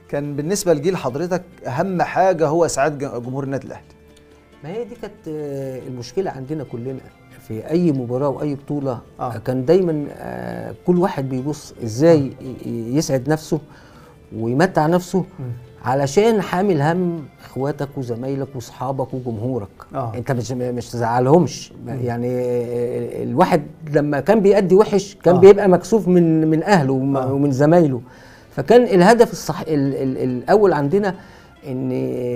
كان بالنسبه لجيل حضرتك اهم حاجه هو اسعاد ج- جمهور النادي الاهلي ما هي دي كانت آه، المشكله عندنا كلنا في اي مباراه واي بطوله آه. آه. كان دايما آه، كل واحد بيبص ازاي ي- ي- يسعد نفسه ويمتع نفسه علشان حامل هم اخواتك وزمايلك واصحابك وجمهورك آه. انت مش مش تزعلهمش يعني آه، الواحد لما كان بيأدي وحش كان آه. آه. بيبقى مكسوف من من اهله وم- آه. ومن زمايله فكان الهدف الصح ال ال الاول عندنا ان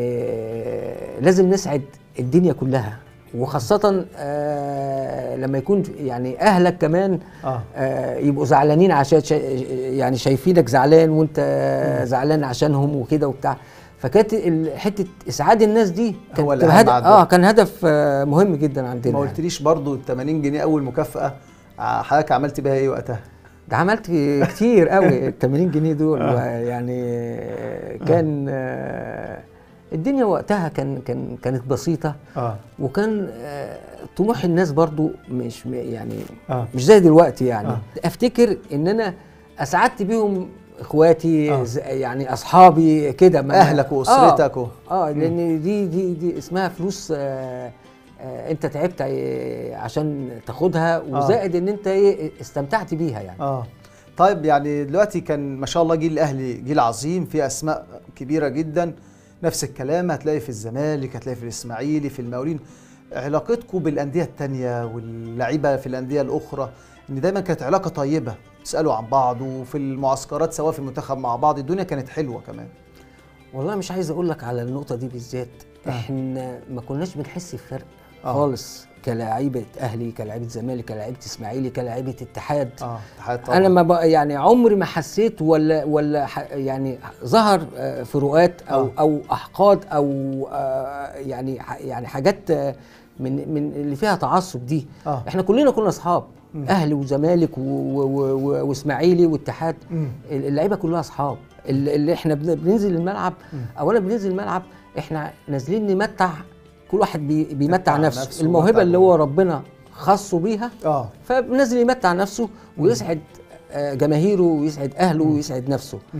آه، لازم نسعد الدنيا كلها وخاصة آه لما يكون يعني أهلك كمان اه آه يبقوا زعلانين عشان شا يعني شايفينك زعلان وأنت زعلان عشانهم وكده وبتاع فكانت ال- حتة إسعاد الناس دي كانت هو الأهم هدف عندك. اه كان هدف آه مهم جدا عندنا ما يعني. قلتليش برضو ال 80 جنيه اول مكافاه ع- حضرتك عملت بيها ايه وقتها ده عملت كتير قوي ال 80 جنيه دول يعني كان آه، الدنيا وقتها كان كان كانت بسيطه اه وكان آه، طموح الناس برضو مش م- يعني اه مش زي دلوقتي يعني آه. افتكر ان انا اسعدت بيهم اخواتي آه. ز- يعني اصحابي كده ما- اهلك واسرتك و... اه لان دي دي دي اسمها فلوس آه آه انت تعبت آه، عشان تاخدها وزائد ان انت ايه استمتعت بيها يعني اه طيب يعني دلوقتي كان ما شاء الله جيل الاهلي جيل عظيم فيه اسماء كبيره جدا نفس الكلام هتلاقي في الزمالك هتلاقي في الاسماعيلي في المقاولين علاقتكم بالانديه التانية واللعيبه في الانديه الاخرى ان دايما كانت علاقه طيبه تسالوا عن بعض وفي المعسكرات سواء في المنتخب مع بعض الدنيا كانت حلوه كمان والله مش عايز اقول لك على النقطه دي بالذات آه. احنا ما كناش بنحس بفرق آه. خالص كلاعيبه اهلي كلاعيبه زمالك كلاعيبه اسماعيلي كلاعيبه اتحاد اه اتحاد طبعا انا ما بق- يعني عمري ما حسيت ولا ولا ح- يعني ظهر آه، فروقات او آه. او احقاد او آه، يعني ح- يعني حاجات آه، من من اللي فيها تعصب دي اه احنا كلنا كنا اصحاب مم. اهلي وزمالك و- و- و- واسماعيلي واتحاد مم. اللعيبه كلها اصحاب ال- اللي احنا بن- بننزل الملعب مم. اولا بننزل الملعب احنا نازلين نمتع كل واحد بي بيمتع يمتع نفسه, نفسه الموهبه ويمتع اللي هو ربنا خصه بيها اه فبنزل يمتع نفسه ويسعد آه، جماهيره ويسعد اهله ويسعد نفسه مم.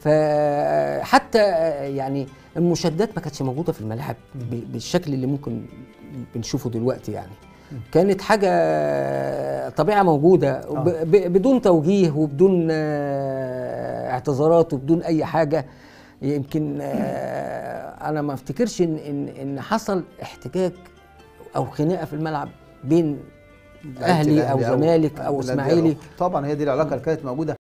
فحتى آه، يعني المشادات ما كانتش موجوده في الملاعب ب- بالشكل اللي ممكن بنشوفه دلوقتي يعني كانت حاجه آه، طبيعه موجوده وب- ب- بدون توجيه وبدون آه، اعتذارات وبدون اي حاجه يمكن آه، انا ما افتكرش ان ان ان حصل احتجاج او خناقه في الملعب بين لعيبة اهلي او الأهلي زمالك او الأندية اسماعيلي الأخرى. طبعا هي دي العلاقه اللي كانت موجوده